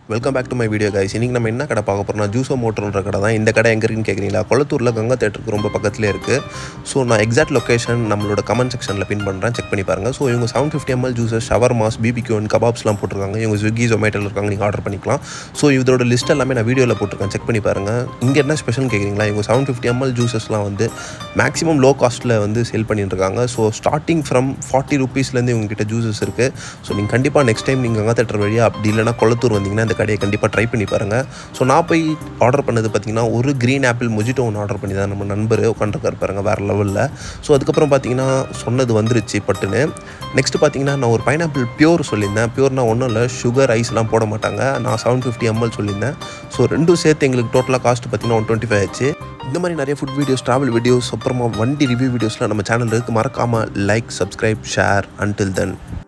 welcome back to my video guys இன்றைக்கி நம்ம என்ன கடை பார்க்க போகிறோம்னா ஜூஸோ மோட்டர்ன்ற கடை தான் இந்த கடை எங்கே இருக்குன்னு கேட்குறீங்களா கொளத்தூரில் கங்கா தேட்டருக்கு ரொம்ப பக்கத்துலேயே இருக்குது ஸோ நான் எக்ஸாக்ட் லொக்கேஷன் நம்மளோட கமெண்ட் செக்ஷனில் பின் பண்ணுறேன் செக் பண்ணி பாருங்கள் ஸோ இவங்க seven fifty ML juices shawarmas BBQ and கபாப்ஸ்லாம் போட்டிருக்காங்க இவங்க ஸ்விக்கி ஜொமேட்டோவில் இருக்காங்க நீங்கள் ஆர்டர் பண்ணிக்கலாம் ஸோ இதோட லிஸ்ட் எல்லாமே நான் வீடியோவில் போட்டிருக்கேன் செக் பண்ணி பாருங்கள் இங்கே என்ன ஸ்பெஷல் கேட்குறீங்களா இவங்க செவன் ஃபிஃப்டி எம்எல் ஜூஸஸ்லாம் வந்து மேக்ஸிமம் லோ காஸ்ட்டில் வந்து சேல் பண்ணிட்டு இருக்காங்க ஸோ ஸ்டார்டிங் ஃப்ரம் ஃபார்ட்டி ருபீஸ்லேருந்து இவங்ககிட்ட ஜூஸஸ் இருக்குது ஸோ நீங்கள் கண்டிப்பாக நெக்ஸ்ட் டைம் நீங்கள் கங்கா தேட்டர் வழியாக அப்படி இல்லைனா கொளத்தூர் வந்தீங்கன்னா இந்த கடையை கண்டிப்பாக ட்ரை பண்ணி பாருங்கள் ஸோ நான் போய் ஆர்டர் பண்ணது பார்த்தீங்கன்னா ஒரு க்ரீன் ஆப்பிள் மொஜிட்டோ ஒன்று ஆர்டர் பண்ணி தான் நம்ம நண்பர் உட்காந்துருக்காரு பாருங்க வேறு லெவலில் ஸோ அதுக்கப்புறம் பார்த்தீங்கன்னா சொன்னது வந்துருச்சு பட்டுன்னு நெக்ஸ்ட் பார்த்தீங்கன்னா நான் ஒரு பைனாப்பிள் பியூர் சொல்லியிருந்தேன் பியூர்னா ஒன்றும் இல்லை சுகர் ஐஸ்லாம் போட மாட்டாங்க நான் செவன் ஃபிஃப்டி எம்எல் சொல்லியிருந்தேன் ஸோ ரெண்டும் சேர்த்து எங்களுக்கு டோட்டலாக காஸ்ட் பார்த்தீங்கன்னா ஒன் டுவெண்ட்டி ஃபைவ் ஆச்சு இந்த மாதிரி நிறைய ஃபுட் வீடியோஸ் ட்ராவல் வீடியோஸ் அப்புறமா வண்டி ரிவ்யூ வீடியோஸ்லாம் நம்ம சேனல் இருக்குது மறக்காமல் லைக் சப்ஸ்கிரைப் ஷேர் அன்டில் தென்